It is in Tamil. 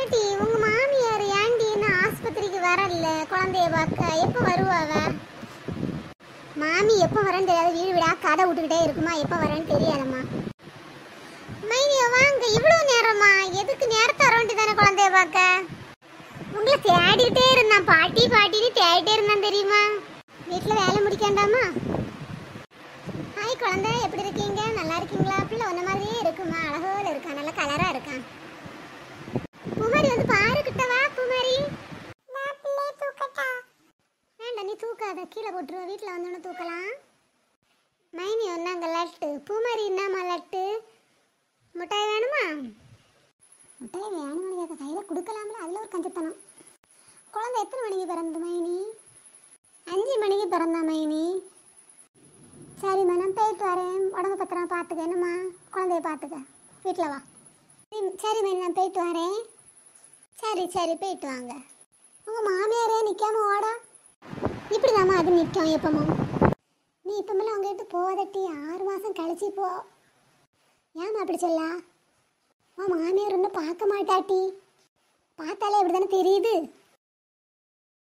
ஏட்டி உங்க மாமியார் ஏண்டி இன்னும் ஆஸ்பத்திரிக்கு வரல குழந்தைய பார்க்க எப்போ வருவாவ மாமி எப்போ வரேன்னு தெரியாது வீடு விடா கதை விட்டுக்கிட்டே இருக்குமா எப்போ வரேன்னு தெரியாதம்மா மைனிய வாங்க இவ்வளோ நேரமா எதுக்கு நேரத்தை வர வேண்டியதானே குழந்தைய பார்க்க உங்களை தேடிட்டே இருந்தான் பாட்டி பாட்டின்னு தேடிட்டே இருந்தான் தெரியுமா வீட்டில் வேலை முடிக்காண்டாமா ஹாய் குழந்தை எப்படி இருக்கீங்க நல்லா இருக்கீங்களா பிள்ளை உன்ன மாதிரியே இருக்குமா அழகோல இருக்கான் நல்ல கலரா இருக்கான் குமாரி வந்து பாரு கிட்ட வா குமாரி வேண்டாம் நீ தூக்காத கீழே போட்டுருவ வீட்டில் வந்தோன்னு தூக்கலாம் மைனி ஒன்னாங்க லட்டு பூமாரி என்னம்மா லட்டு மிட்டாய் வேணுமா மிட்டாய் வேணும்னு கேட்க கையில் கொடுக்கலாம்ல அதில் ஒரு கஞ்சத்தனம் குழந்தை எத்தனை மணிக்கு பிறந்தது மைனி அஞ்சு மணிக்கு பிறந்தா மைனி சரிம்மா நான் போயிட்டு வரேன் உடம்பு பத்திரமா பார்த்துக்க என்னம்மா குழந்தைய பார்த்துக்க வீட்டில் வா சரி, சரி மைனி நான் போயிட்டு வரேன் சரி சரி போயிட்டு வாங்க உங்கள் மாமியாரே நிற்காம ஓடா இப்படி அது நிற்கும் எப்பவும் நீ இப்பமெல்லாம் உங்ககிட்ட போதட்டி ஆறு மாதம் கழிச்சு போ ஏம்மா அப்படி சொல்லா உன் மாமியார் ஒன்றும் பார்க்க மாட்டாட்டி பார்த்தாலே இப்படி தானே தெரியுது